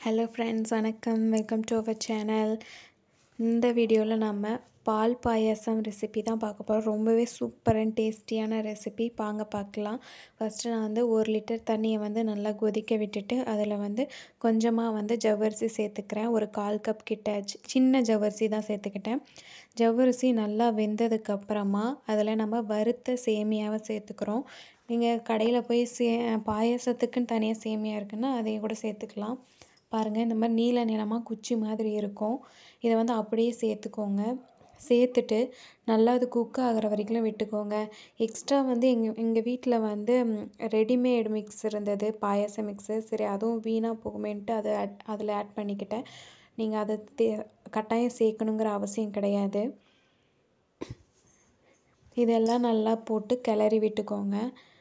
hello friends வணக்கம் welcome to our channel இந்த வீடியோவில் நம்ம பால் பாயாசம் ரெசிபி தான் பார்க்க போகிறோம் ரொம்பவே சூப்பர் அண்ட் டேஸ்டியான ரெசிபி வாங்க பார்க்கலாம் ஃபஸ்ட்டு நான் வந்து ஒரு லிட்டர் தண்ணியை வந்து நல்லா கொதிக்க விட்டுட்டு அதில் வந்து கொஞ்சமாக வந்து ஜவ்வரிசி சேர்த்துக்கிறேன் ஒரு கால் கப் கிட்ட சி- சின்ன ஜவ்வரிசி தான் சேர்த்துக்கிட்டேன் ஜவ்வரிசி நல்லா வெந்ததுக்கப்புறமா அதில் நம்ம வறுத்த சேமியாவை சேர்த்துக்கிறோம் நீங்கள் கடையில் போய் சே பாயாசத்துக்குன்னு தனியாக சேமியா இருக்குன்னா அதையும் கூட சேர்த்துக்கலாம் பாருங்கள் இந்த மாதிரி நீல நிலமாக குச்சி மாதிரி இருக்கும் இதை வந்து அப்படியே சேர்த்துக்கோங்க சேர்த்துட்டு நல்லா அது குக் ஆகிற வரைக்கும் விட்டுக்கோங்க எக்ஸ்ட்ரா வந்து எங்கள் எங்கள் வீட்டில் வந்து ரெடிமேட் மிக்ஸ் இருந்தது பாயாச மிக்ஸு சரி அதுவும் வீணாக போகுமேன்ட்டு அதை ஆட் அதில் ஆட் பண்ணிக்கிட்டேன் நீங்கள் அதை தே கட்டாயம் சேர்க்கணுங்கிற அவசியம் கிடையாது இதெல்லாம் நல்லா போட்டு கிளறி விட்டுக்கோங்க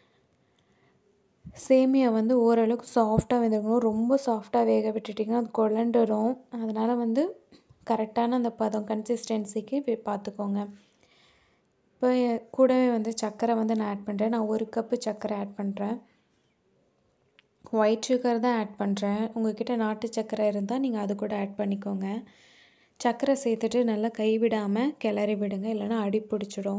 சேமியா வந்து ஓரளவுக்கு சாஃப்டாக வெந்திருக்கணும் ரொம்ப சாஃப்டாக வேக விட்டுட்டிங்கன்னா அது குழண்டுடும் அதனால் வந்து கரெக்டான அந்த பதம் கன்சிஸ்டன்சிக்கு வே- பார்த்துக்கோங்க இப்போ கூடவே வந்து சர்க்கரை வந்து நான் ஆட் பண்ணுறேன் நான் ஒரு கப்பு சர்க்கரை ஆட் பண்ணுறேன் ஒயிட் சுகர் தான் ஆட் பண்ணுறேன் உங்ககிட்ட நாட்டு சர்க்கரை இருந்தால் நீங்கள் அது கூட ஆட் பண்ணிக்கோங்க சர்க்கரை சேர்த்துட்டு நல்லா கைவிடாமல் கிளறி விடுங்க இல்லைன்னா அடி பிடிச்சிடும்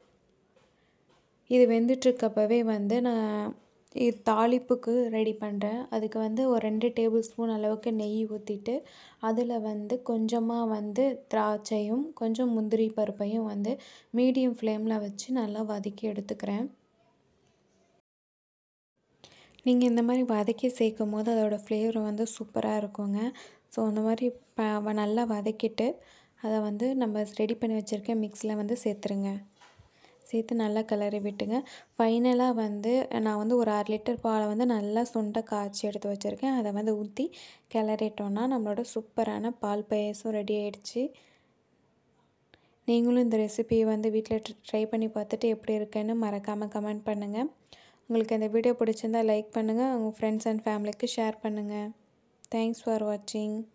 இது வெந்துட்டுருக்கப்பவே வந்து நான் இது தாளிப்புக்கு ரெடி பண்ணுறேன் அதுக்கு வந்து ஒரு ரெண்டு டேபிள் ஸ்பூன் அளவுக்கு நெய் ஊற்றிட்டு அதில் வந்து கொஞ்சமாக வந்து திராட்சையும் கொஞ்சம் முந்திரி பருப்பையும் வந்து மீடியம் ஃப்ளேமில் வச்சு நல்லா வதக்கி எடுத்துக்கிறேன் நீங்கள் இந்த மாதிரி வதக்கி சேர்க்கும் போது அதோடய ஃப்ளேவர் வந்து சூப்பராக இருக்குங்க ஸோ அந்த மாதிரி ப வ- நல்லா வதக்கிட்டு அதை வந்து நம்ம ரெடி பண்ணி வச்சுருக்க மிக்ஸில் வந்து சேர்த்துருங்க சேர்த்து நல்லா கிளறி விட்டுங்க ஃபைனலாக வந்து நான் வந்து ஒரு அரை லிட்டர் பாலை வந்து நல்லா சுண்டை காய்ச்சி எடுத்து வச்சுருக்கேன் அதை வந்து ஊற்றி கிளறிட்டோன்னா நம்மளோட சூப்பரான பால் பாயாசம் ரெடி ஆயிடுச்சு நீங்களும் இந்த ரெசிபியை வந்து வீட்டில் ட்ரை பண்ணி பார்த்துட்டு எப்படி இருக்குன்னு மறக்காமல் கமெண்ட் பண்ணுங்கள் உங்களுக்கு இந்த வீடியோ பிடிச்சிருந்தா லைக் பண்ணுங்கள் உங்கள் ஃப்ரெண்ட்ஸ் அண்ட் ஃபேமிலிக்கு ஷேர் பண்ணுங்கள் தேங்க்ஸ் ஃபார் வாட்சிங்